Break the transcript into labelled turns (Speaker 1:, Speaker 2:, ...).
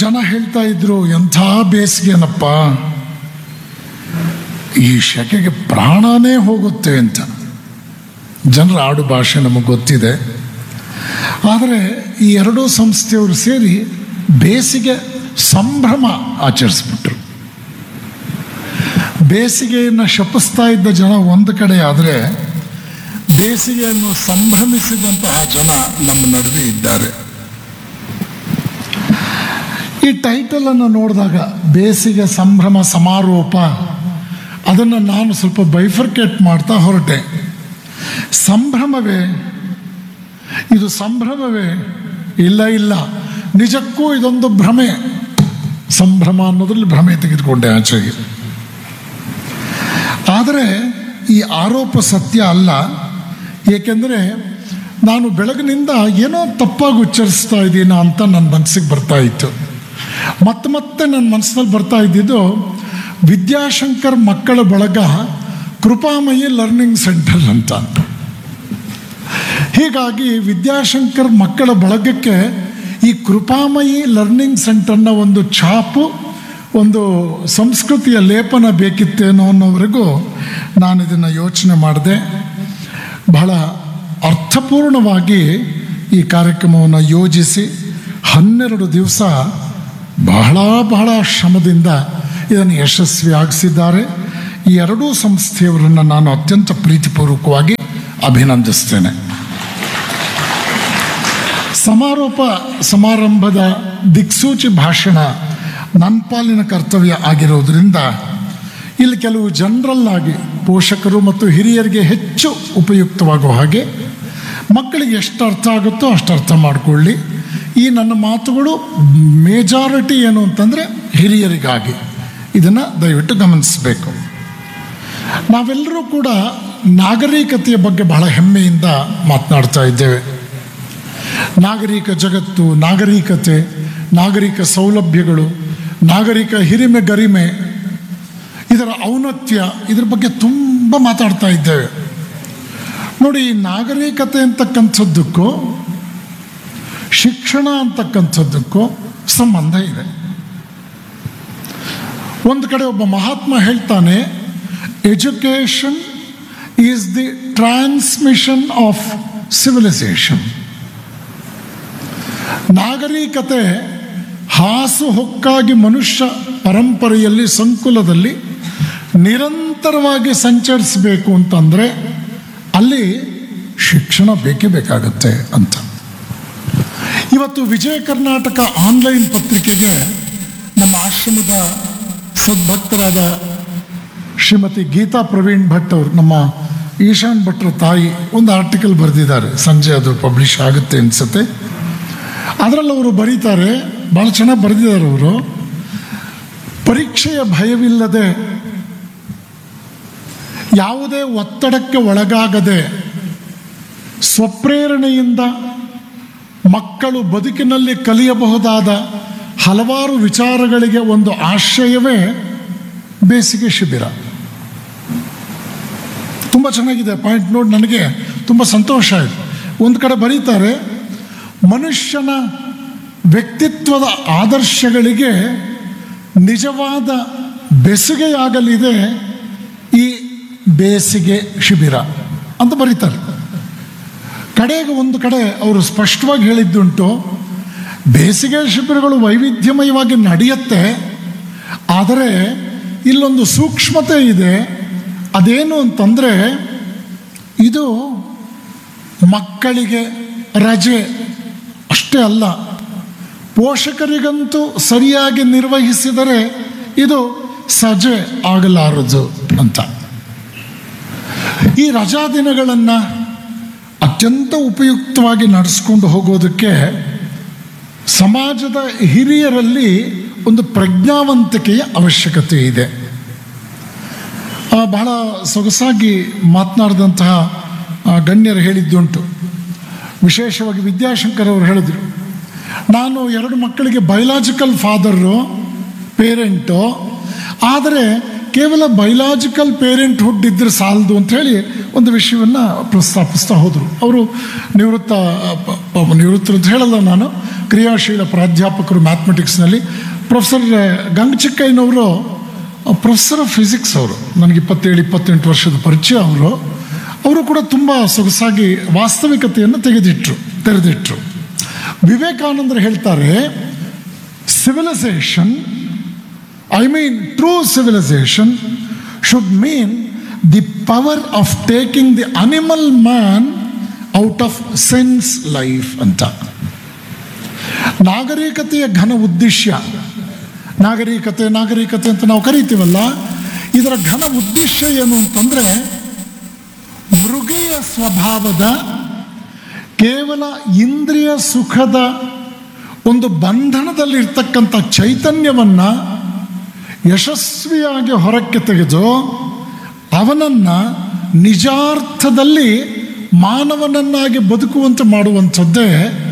Speaker 1: ಜನ ಹೇಳ್ತಾ ಇದ್ರು ಎಂಥ ಬೇಸಿಗೆನಪ್ಪ ಈ ಶೆಕೆಗೆ ಪ್ರಾಣನೇ ಹೋಗುತ್ತೆ ಅಂತ ಜನರ ಆಡು ಭಾಷೆ ನಮಗೆ ಗೊತ್ತಿದೆ ಆದರೆ ಈ ಎರಡೂ ಸಂಸ್ಥೆಯವರು ಸೇರಿ ಬೇಸಿಗೆ ಸಂಭ್ರಮ ಆಚರಿಸ್ಬಿಟ್ರು ಬೇಸಿಗೆಯನ್ನು ಶಪಿಸ್ತಾ ಇದ್ದ ಜನ ಒಂದು ಕಡೆ ಆದರೆ ಬೇಸಿಗೆಯನ್ನು ಸಂಭ್ರಮಿಸಿದಂತಹ ಜನ ನಮ್ಮ ನಡುವೆ ಇದ್ದಾರೆ ಈ ಟೈಟಲ್ ಅನ್ನು ನೋಡಿದಾಗ ಬೇಸಿಗೆ ಸಂಭ್ರಮ ಸಮಾರೋಪ ಅದನ್ನು ನಾನು ಸ್ವಲ್ಪ ಬೈಫರ್ಕೇಟ್ ಮಾಡ್ತಾ ಹೊರಟೆ ಸಂಭ್ರಮವೇ ಇದು ಸಂಭ್ರಮವೇ ಇಲ್ಲ ಇಲ್ಲ ನಿಜಕ್ಕೂ ಇದೊಂದು ಭ್ರಮೆ ಸಂಭ್ರಮ ಅನ್ನೋದ್ರಲ್ಲಿ ಭ್ರಮೆ ತೆಗೆದುಕೊಂಡೆ ಆಚೆಗೆ ಆದರೆ ಈ ಆರೋಪ ಸತ್ಯ ಅಲ್ಲ ಏಕೆಂದರೆ ನಾನು ಬೆಳಗಿನಿಂದ ಏನೋ ತಪ್ಪಾಗಿ ಉಚ್ಚರಿಸ್ತಾ ಇದ್ದೀನ ಅಂತ ನನ್ನ ಮನಸ್ಸಿಗೆ ಬರ್ತಾ ಇತ್ತು ಮತ್ತೆ ಮತ್ತೆ ನನ್ನ ಮನಸ್ಸಿನಲ್ಲಿ ಬರ್ತಾ ಇದ್ದಿದ್ದು ವಿದ್ಯಾಶಂಕರ್ ಮಕ್ಕಳ ಬಳಗ ಕೃಪಾಮಯಿ ಲರ್ನಿಂಗ್ ಸೆಂಟರ್ ಅಂತ ಹೀಗಾಗಿ ವಿದ್ಯಾಶಂಕರ್ ಮಕ್ಕಳ ಬಳಗಕ್ಕೆ ಈ ಕೃಪಾಮಯಿ ಲರ್ನಿಂಗ್ ಸೆಂಟರ್ನ ಒಂದು ಛಾಪು ಒಂದು ಸಂಸ್ಕೃತಿಯ ಲೇಪನ ಬೇಕಿತ್ತೇನೋ ಅನ್ನೋವರೆಗೂ ನಾನು ಇದನ್ನು ಯೋಚನೆ ಮಾಡಿದೆ ಬಹಳ ಅರ್ಥಪೂರ್ಣವಾಗಿ ಈ ಕಾರ್ಯಕ್ರಮವನ್ನು ಯೋಜಿಸಿ ಹನ್ನೆರಡು ದಿವಸ ಬಹಳ ಬಹಳ ಶ್ರಮದಿಂದ ಇದನ್ನು ಯಶಸ್ವಿಯಾಗಿಸಿದ್ದಾರೆ ಈ ಎರಡೂ ಸಂಸ್ಥೆಯವರನ್ನು ನಾನು ಅತ್ಯಂತ ಪ್ರೀತಿಪೂರ್ವಕವಾಗಿ ಅಭಿನಂದಿಸ್ತೇನೆ ಸಮಾರೋಪ ಸಮಾರಂಭದ ದಿಕ್ಸೂಚಿ ಭಾಷಣ ನನ್ನ ಪಾಲಿನ ಕರ್ತವ್ಯ ಆಗಿರೋದ್ರಿಂದ ಇಲ್ಲಿ ಕೆಲವು ಜನರಲ್ ಆಗಿ ಪೋಷಕರು ಮತ್ತು ಹಿರಿಯರಿಗೆ ಹೆಚ್ಚು ಉಪಯುಕ್ತವಾಗುವ ಹಾಗೆ ಮಕ್ಕಳಿಗೆ ಎಷ್ಟು ಅರ್ಥ ಆಗುತ್ತೋ ಅಷ್ಟು ಅರ್ಥ ಮಾಡಿಕೊಳ್ಳಿ ಈ ನನ್ನ ಮಾತುಗಳು ಮೇಜಾರಿಟಿ ಏನು ಅಂತಂದರೆ ಹಿರಿಯರಿಗಾಗಿ ಇದನ್ನು ದಯವಿಟ್ಟು ಗಮನಿಸಬೇಕು ನಾವೆಲ್ಲರೂ ಕೂಡ ನಾಗರಿಕತೆಯ ಬಗ್ಗೆ ಬಹಳ ಹೆಮ್ಮೆಯಿಂದ ಮಾತನಾಡ್ತಾ ಇದ್ದೇವೆ ನಾಗರಿಕ ಜಗತ್ತು ನಾಗರಿಕತೆ ನಾಗರಿಕ ಸೌಲಭ್ಯಗಳು ನಾಗರಿಕ ಹಿರಿಮೆ ಗರಿಮೆ ಇದರ ಔನ್ನತ್ಯ ಇದ್ರ ಬಗ್ಗೆ ತುಂಬ ಮಾತಾಡ್ತಾ ಇದ್ದೇವೆ ನೋಡಿ ಈ ನಾಗರಿಕತೆ ಅಂತಕ್ಕಂಥದ್ದಕ್ಕೂ ಶಿಕ್ಷಣ ಅಂತಕ್ಕಂಥದ್ದಕ್ಕೂ ಸಂಬಂಧ ಇದೆ ಒಂದು ಕಡೆ ಒಬ್ಬ ಮಹಾತ್ಮ ಹೇಳ್ತಾನೆ education is the transmission of civilization ನಾಗರಿಕತೆ ಹಾಸು ಹೊಕ್ಕಾಗಿ ಮನುಷ್ಯ ಪರಂಪರೆಯಲ್ಲಿ ಸಂಕುಲದಲ್ಲಿ ನಿರಂತರವಾಗಿ ಸಂಚರಿಸಬೇಕು ಅಂತಂದರೆ ಅಲ್ಲಿ ಶಿಕ್ಷಣ ಬೇಕೇ ಬೇಕಾಗತ್ತೆ ಅಂತ ಇವತ್ತು ವಿಜಯ ಕರ್ನಾಟಕ ಆನ್ಲೈನ್ ಪತ್ರಿಕೆಗೆ ನಮ್ಮ ಆಶ್ರಮದ ಸದ್ಭಕ್ತರಾದ ಶ್ರೀಮತಿ ಗೀತಾ ಪ್ರವೀಣ್ ಭಟ್ ಅವರು ನಮ್ಮ ಈಶಾನ್ ಭಟ್ರ ತಾಯಿ ಒಂದು ಆರ್ಟಿಕಲ್ ಬರೆದಿದ್ದಾರೆ ಸಂಜೆ ಅದು ಪಬ್ಲಿಷ್ ಆಗುತ್ತೆ ಅನ್ಸುತ್ತೆ ಅದರಲ್ಲಿ ಅವರು ಬರೀತಾರೆ ಭಾಳ ಚೆನ್ನಾಗಿ ಬರೆದಿದ್ದಾರೆ ಅವರು ಪರೀಕ್ಷೆಯ ಭಯವಿಲ್ಲದೆ ಯಾವುದೇ ಒತ್ತಡಕ್ಕೆ ಒಳಗಾಗದೆ ಸ್ವಪ್ರೇರಣೆಯಿಂದ ಮಕ್ಕಳು ಬದುಕಿನಲ್ಲಿ ಕಲಿಯಬಹುದಾದ ಹಲವಾರು ವಿಚಾರಗಳಿಗೆ ಒಂದು ಆಶ್ರಯವೇ ಬೇಸಿಗೆ ಶಿಬಿರ ತುಂಬ ಚೆನ್ನಾಗಿದೆ ಪಾಯಿಂಟ್ ನೋಡಿ ನನಗೆ ತುಂಬ ಸಂತೋಷ ಆಯಿತು ಒಂದು ಕಡೆ ಬರೀತಾರೆ ಮನುಷ್ಯನ ವ್ಯಕ್ತಿತ್ವದ ಆದರ್ಶಗಳಿಗೆ ನಿಜವಾದ ಬೆಸುಗೆಯಾಗಲಿದೆ ಈ ಬೇಸಿಗೆ ಶಿಬಿರ ಅಂತ ಬರೀತಾರೆ ಕಡೆಗೆ ಒಂದು ಕಡೆ ಅವರು ಸ್ಪಷ್ಟವಾಗಿ ಹೇಳಿದ್ದುಂಟು ಬೇಸಿಗೆ ಶಿಬಿರಗಳು ವೈವಿಧ್ಯಮಯವಾಗಿ ನಡೆಯುತ್ತೆ ಆದರೆ ಇಲ್ಲೊಂದು ಸೂಕ್ಷ್ಮತೆ ಇದೆ ಅದೇನು ಅಂತಂದರೆ ಇದು ಮಕ್ಕಳಿಗೆ ರಜೆ ಅಷ್ಟೇ ಅಲ್ಲ ಪೋಷಕರಿಗಂತೂ ಸರಿಯಾಗಿ ನಿರ್ವಹಿಸಿದರೆ ಇದು ಸಜೆ ಆಗಲಾರದು ಅಂತ ಈ ರಜಾ ದಿನಗಳನ್ನು ಅತ್ಯಂತ ಉಪಯುಕ್ತವಾಗಿ ನಡೆಸ್ಕೊಂಡು ಹೋಗೋದಕ್ಕೆ ಸಮಾಜದ ಹಿರಿಯರಲ್ಲಿ ಒಂದು ಪ್ರಜ್ಞಾವಂತಿಕೆಯ ಅವಶ್ಯಕತೆ ಇದೆ ಆ, ಬಹಳ ಸೊಗಸಾಗಿ ಮಾತನಾಡಿದಂತಹ ಆ, ಗಣ್ಯರು ಹೇಳಿದ್ದುಂಟು ವಿಶೇಷವಾಗಿ ವಿದ್ಯಾಶಂಕರ್ ಅವರು ಹೇಳಿದರು ನಾನು ಎರಡು ಮಕ್ಕಳಿಗೆ ಬಯಲಾಜಿಕಲ್ ಫಾದರು ಪೇರೆಂಟು ಆದರೆ ಕೇವಲ ಬಯಲಾಜಿಕಲ್ ಪೇರೆಂಟ್ಹುಡ್ ಇದ್ರೆ ಸಾಲದು ಅಂತ ಹೇಳಿ ಒಂದು ವಿಷಯವನ್ನು ಪ್ರಸ್ತಾಪಿಸ್ತಾ ಹೋದರು ಅವರು ನಿವೃತ್ತ ಪ- ಪ- ನಿವೃತ್ತರು ಅಂತ ಹೇಳಲ್ಲ ನಾನು ಕ್ರಿಯಾಶೀಲ ಪ್ರಾಧ್ಯಾಪಕರು ಮ್ಯಾಥಮೆಟಿಕ್ಸ್ನಲ್ಲಿ ಪ್ರೊಫೆಸರ್ ಗಂಗಚಿಕ್ಕಯ್ಯನವರು ಪ್ರೊಫೆಸರ್ ಆಫ್ ಫಿಸಿಕ್ಸ್ ಅವರು ನನಗೆ ಇಪ್ಪತ್ತೇಳು ಇಪ್ಪತ್ತೆಂಟು ವರ್ಷದ ಪರಿಚಯ ಅವರು ಅವರು ಕೂಡ ತುಂಬ ಸೊಗಸಾಗಿ ವಾಸ್ತವಿಕತೆಯನ್ನು ತೆಗೆದಿಟ್ರು ತೆರೆದಿಟ್ರು ವಿವೇಕಾನಂದರು ಹೇಳ್ತಾರೆ civilization I mean, true civilization should mean the power of taking the animal man out of sense life ಅಂತ ನಾಗರಿಕತೆಯ ಘನ ಉದ್ದೇಶ ನಾಗರಿಕತೆ ನಾಗರಿಕತೆ ಅಂತ ನಾವು ಕರಿತೀವಲ್ಲ ಇದರ ಘನ ಉದ್ದೇಶ ಏನು ಅಂತಂದ್ರೆ ಮೃಗೀಯ ಸ್ವಭಾವದ ಕೇವಲ ಇಂದ್ರಿಯ ಸುಖದ ಒಂದು ಬಂಧನದಲ್ಲಿರ್ತಕ್ಕಂಥ ಚೈತನ್ಯವನ್ನ ಯಶಸ್ವಿಯಾಗಿ ಹೊರಕ್ಕೆ ತೆಗೆದು ಅವನನ್ನ ನಿಜಾರ್ಥದಲ್ಲಿ ಮಾನವನನ್ನಾಗಿ ಬದುಕುವಂತೆ ಮಾಡುವಂಥದ್ದೇ